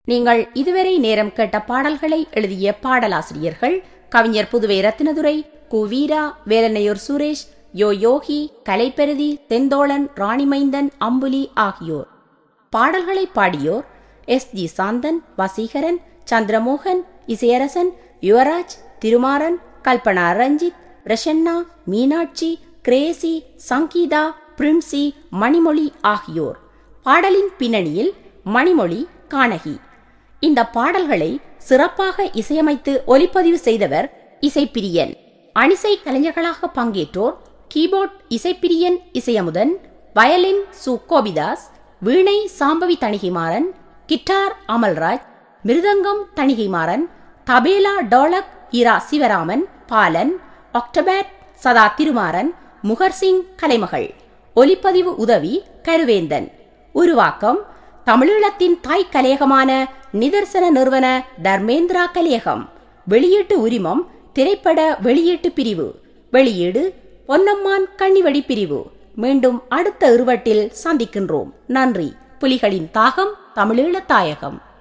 நீங்கள் இதுவரை நேரம் கேட்ட பாடல்களை எழுதிய பாடலாசிரியர்கள் கவிஞர் புதுவை ரத்தினதுரை கு வீரா வேலனையூர் சுரேஷ் யோ யோகி கலைப்பெருதி தெந்தோளன் ராணிமைந்தன் அம்புலி ஆகியோர் பாடல்களை பாடியோர் S G Santhan Vaseegaran Chandramohan Isaiyarasan Yuvaraj Thirumaran Kalpana Ranjith Prasanna Meenakshi Gracy Sangeetha Princy Manimozhi ஆகியோர் பாடலின் பின்னணியில் மணிமொழி கானகி இந்த பாடல்களை சிறப்பாக இசையமைத்து ஒலிப்பதிவு செய்தவர் இசைப்பிரியன் அணிசை கலைஞர்களாக பங்கேற்றோர் கீபோர்ட் இசைப்பிரியன் இசையமுதன் வயலின் சு கோபிதாஸ் வீணை சாம்பவி தணிகைமாறன் கிட்டார் அமல்ராஜ் மிருதங்கம் தணிகைமாறன் தபேலா டோலக் இரா சிவராமன் பாலன் ஒக்டபேட் சதா திருமாறன் முகர்சிங் கலைமகள் ஒலிப்பதிவு உதவி கருவேந்தன் உருவாக்கம் தமிழீழத்தின் தாய் கலையகமான நிதர்சன நிறுவன தர்மேந்திரா கலையகம் வெளியீட்டு உரிமம் திரைப்பட வெளியீட்டு பிரிவு வெளியீடு பொன்னம்மான் கன்னிவடி பிரிவு மீண்டும் அடுத்த இருவட்டில் சந்திக்கின்றோம் நன்றி புலிகளின் தாகம் தமிழீழ தாயகம்